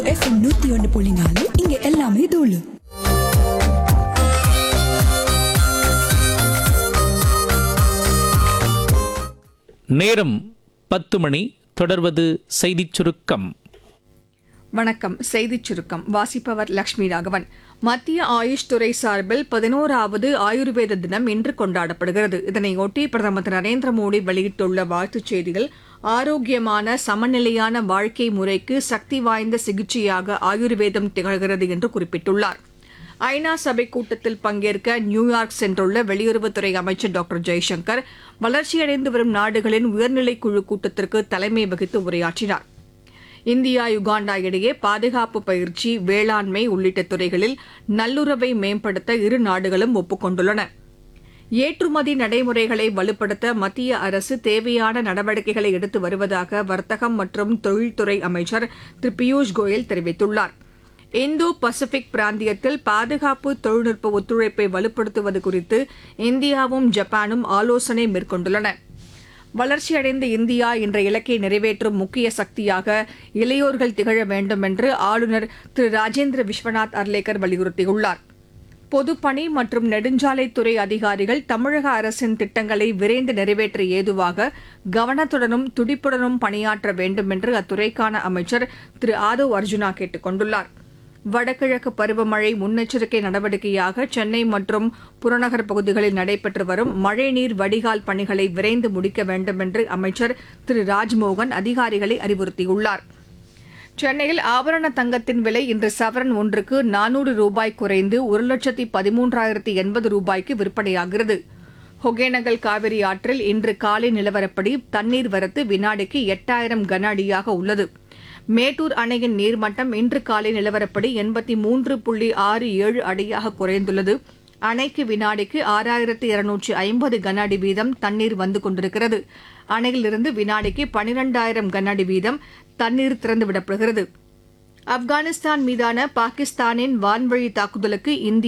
FM நூத்தி ஒன்னு புள்ளி நாலு இங்க எல்லாமே தூளு நேரம் பத்து மணி தொடர்வது செய்திச் சுருக்கம் வணக்கம் செய்திச் சுருக்கம் வாசிப்பவர் லட்சுமி ராகவன் மத்திய ஆயுஷ் துறை சார்பில் பதினோராவது ஆயுர்வேத தினம் இன்று கொண்டாடப்படுகிறது இதனையொட்டி பிரதமர் திரு நரேந்திர மோடி வெளியிட்டுள்ள வாழ்த்துச் செய்தியில் ஆரோக்கியமான சமநிலையான வாழ்க்கை முறைக்கு சக்தி வாய்ந்த சிகிச்சையாக ஆயுர்வேதம் திகழ்கிறது என்று குறிப்பிட்டுள்ளார் ஐநா சபை கூட்டத்தில் பங்கேற்க நியூயார்க் சென்றுள்ள வெளியுறவுத்துறை அமைச்சர் டாக்டர் ஜெய்சங்கர் வளர்ச்சியடைந்து வரும் நாடுகளின் உயர்நிலைக் குழு கூட்டத்திற்கு தலைமை வகித்து உரையாற்றினார் இந்தியா யுகாண்டா இடையே பாதுகாப்பு பயிற்சி வேளாண்மை உள்ளிட்ட துறைகளில் நல்லுறவை மேம்படுத்த இரு நாடுகளும் ஒப்புக்கொண்டுள்ளன ஏற்றுமதி நடைமுறைகளை வலுப்படுத்த மத்திய அரசு தேவையான நடவடிக்கைகளை எடுத்து வருவதாக வர்த்தகம் மற்றும் தொழில்துறை அமைச்சர் திரு பியூஷ் கோயல் தெரிவித்துள்ளார் இந்தோ பசிபிக் பிராந்தியத்தில் பாதுகாப்பு தொழில்நுட்ப ஒத்துழைப்பை வலுப்படுத்துவது குறித்து இந்தியாவும் ஜப்பானும் ஆலோசனை மேற்கொண்டுள்ளன வளர்ச்சியடைந்த இந்தியா என்ற இலக்கை நிறைவேற்றும் முக்கிய சக்தியாக இளையோர்கள் திகழ வேண்டும் என்று ஆளுநர் திரு ராஜேந்திர விஸ்வநாத் அர்லேக்கர் வலியுறுத்தியுள்ளார் பொதுப்பணி மற்றும் நெடுஞ்சாலைத்துறை அதிகாரிகள் தமிழக அரசின் திட்டங்களை விரைந்து நிறைவேற்ற ஏதுவாக கவனத்துடனும் துடிப்புடனும் பணியாற்ற வேண்டும் என்று அத்துறைக்கான அமைச்சர் திரு ஆதவ் அர்ஜுனா கேட்டுக் கொண்டுள்ளார் வடகிழக்கு பருவமழை முன்னெச்சரிக்கை நடவடிக்கையாக சென்னை மற்றும் புறநகர் பகுதிகளில் நடைபெற்று வரும் மழைநீர் வடிகால் பணிகளை விரைந்து முடிக்க வேண்டும் என்று அமைச்சர் திரு ராஜ்மோகன் அதிகாரிகளை அறிவுறுத்தியுள்ளார் சென்னையில் ஆபரண தங்கத்தின் விலை இன்று சவரன் ஒன்றுக்கு நானூறு ரூபாய் குறைந்து ஒரு லட்சத்தி பதிமூன்றாயிரத்தி எண்பது ரூபாய்க்கு விற்பனையாகிறது ஒகேனக்கல் காவிரி ஆற்றில் இன்று காலை நிலவரப்படி தண்ணீர் வரத்து வினாடிக்கு எட்டாயிரம் கன அடியாக உள்ளது மேட்டூர் அணையின் நீர்மட்டம் இன்று காலை நிலவரப்படி எண்பத்தி மூன்று புள்ளி ஆறு ஏழு அடியாக குறைந்துள்ளது அணைக்கு வினாடிக்கு ஆறாயிரத்து இருநூற்றி ஐம்பது கன அடி வீதம் தண்ணீர் வந்து கொண்டிருக்கிறது அணையிலிருந்து வினாடிக்கு பனிரெண்டாயிரம் கன அடி வீதம் தண்ணீர் திறந்துவிடப்படுகிறது ஆப்கானிஸ்தான் மீதான பாகிஸ்தானின் வான்வழி தாக்குதலுக்கு இந்தியா